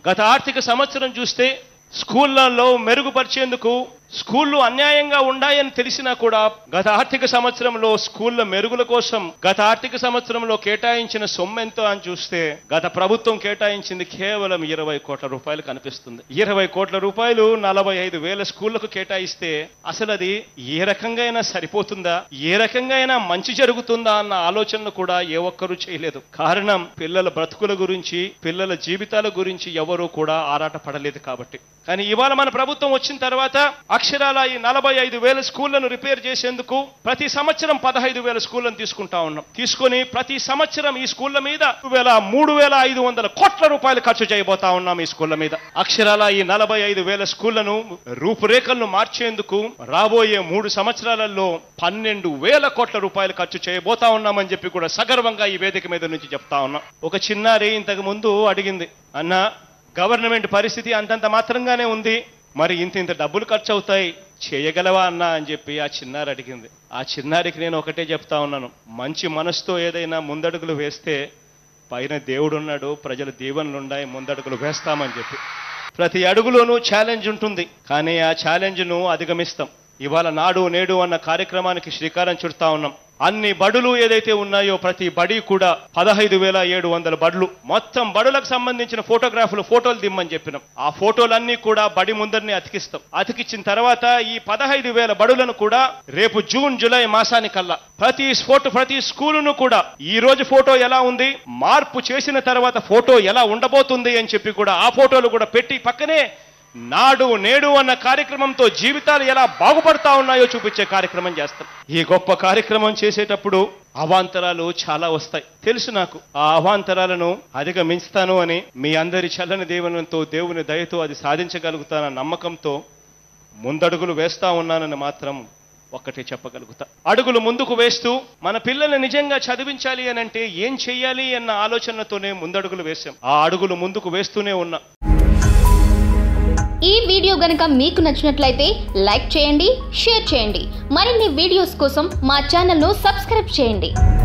గత ఆర్థిక సంవత్సరం చూస్తే స్కూళ్ళల్లో మెరుగుపరిచేందుకు స్కూళ్ళు అన్యాయంగా ఉన్నాయని తెలిసినా కూడా గత ఆర్థిక సంవత్సరంలో స్కూళ్ళ మెరుగుల కోసం గత ఆర్థిక సంవత్సరంలో కేటాయించిన సొమ్ము ఎంతో అని చూస్తే గత ప్రభుత్వం కేటాయించింది కేవలం ఇరవై కోట్ల రూపాయలు కనిపిస్తుంది ఇరవై కోట్ల రూపాయలు నలభై ఐదు వేల స్కూళ్లకు కేటాయిస్తే అసలు అది ఏ రకంగా అయినా సరిపోతుందా ఏ రకంగా అయినా మంచి జరుగుతుందా అన్న ఆలోచనలు కూడా ఏ ఒక్కరూ చేయలేదు కారణం పిల్లల బ్రతుకుల గురించి పిల్లల జీవితాల గురించి ఎవరూ కూడా ఆరాట పడలేదు కాబట్టి కానీ ఇవాళ మన ప్రభుత్వం వచ్చిన తర్వాత అక్షరాల ఈ నలభై ఐదు వేల స్కూళ్లను రిపేర్ చేసేందుకు ప్రతి సంవత్సరం పదహైదు వేల స్కూళ్లను తీసుకుంటా ఉన్నాం తీసుకొని ప్రతి సంవత్సరం ఈ స్కూళ్ల మీద వేల మూడు వేల ఐదు వందల కోట్ల రూపాయలు ఖర్చు చేయబోతా ఉన్నాం ఈ స్కూళ్ల మీద అక్షరాల ఈ నలభై ఐదు వేల స్కూళ్లను రూపురేఖలను మార్చేందుకు రాబోయే మూడు సంవత్సరాలలో పన్నెండు వేల కోట్ల రూపాయలు ఖర్చు చేయబోతా ఉన్నామని చెప్పి కూడా సగర్వంగా ఈ వేదిక మీద నుంచి చెప్తా ఉన్నాం ఒక చిన్నారి ఇంతకు ముందు అడిగింది అన్న గవర్నమెంట్ పరిస్థితి అంతంత మాత్రంగానే ఉంది మరి ఇంత ఇంత డబ్బులు ఖర్చు అవుతాయి చేయగలవా అన్నా అని చెప్పి ఆ చిన్నారి అడిగింది ఆ చిన్నారికి నేను ఒకటే చెప్తా ఉన్నాను మంచి మనసుతో ఏదైనా ముందడుగులు వేస్తే పైన దేవుడు ఉన్నాడు ప్రజల దీవెనలు ఉన్నాయి ముందడుగులు వేస్తామని చెప్పి ప్రతి అడుగులోనూ ఛాలెంజ్ ఉంటుంది కానీ ఆ ఛాలెంజ్ను అధిగమిస్తాం ఇవాళ నాడు నేడు అన్న కార్యక్రమానికి శ్రీకారం చుడతా ఉన్నాం అన్ని బడులు ఏదైతే ఉన్నాయో ప్రతి బడి కూడా పదహైదు వేల ఏడు వందల బడులు మొత్తం బడులకు సంబంధించిన ఫోటోగ్రాఫ్లు ఫోటోలు దిమ్మని చెప్పినాం ఆ ఫోటోలన్నీ కూడా బడి ముందరిని అతికిస్తాం అతికిచ్చిన తర్వాత ఈ పదహైదు వేల బడులను కూడా రేపు జూన్ జూలై మాసానికల్లా ప్రతి ఫోటో ప్రతి స్కూలును కూడా ఈ రోజు ఫోటో ఎలా ఉంది మార్పు చేసిన తర్వాత ఫోటో ఎలా ఉండబోతుంది అని చెప్పి కూడా ఆ ఫోటోలు కూడా పెట్టి పక్కనే నాడు నేడు అన్న కార్యక్రమంతో జీవితాలు ఎలా బాగుపడతా ఉన్నాయో చూపించే కార్యక్రమం చేస్తాం ఈ గొప్ప కార్యక్రమం చేసేటప్పుడు అవాంతరాలు చాలా వస్తాయి తెలుసు నాకు ఆ అవాంతరాలను అధిగమించుతాను అని మీ అందరి చల్లని దేవునితో దేవుని దయతో అది సాధించగలుగుతానన్న నమ్మకంతో ముందడుగులు వేస్తా ఉన్నానని మాత్రం ఒక్కటే చెప్పగలుగుతా అడుగులు ముందుకు వేస్తూ మన పిల్లల్ని నిజంగా చదివించాలి అని అంటే ఏం చెయ్యాలి అన్న ఆలోచనతోనే ముందడుగులు వేశాం ఆ అడుగులు ముందుకు వేస్తూనే ఉన్నా ఈ వీడియో గనుక మీకు నచ్చినట్లయితే లైక్ చేయండి షేర్ చేయండి మరిన్ని వీడియోస్ కోసం మా ఛానల్ను సబ్స్క్రైబ్ చేయండి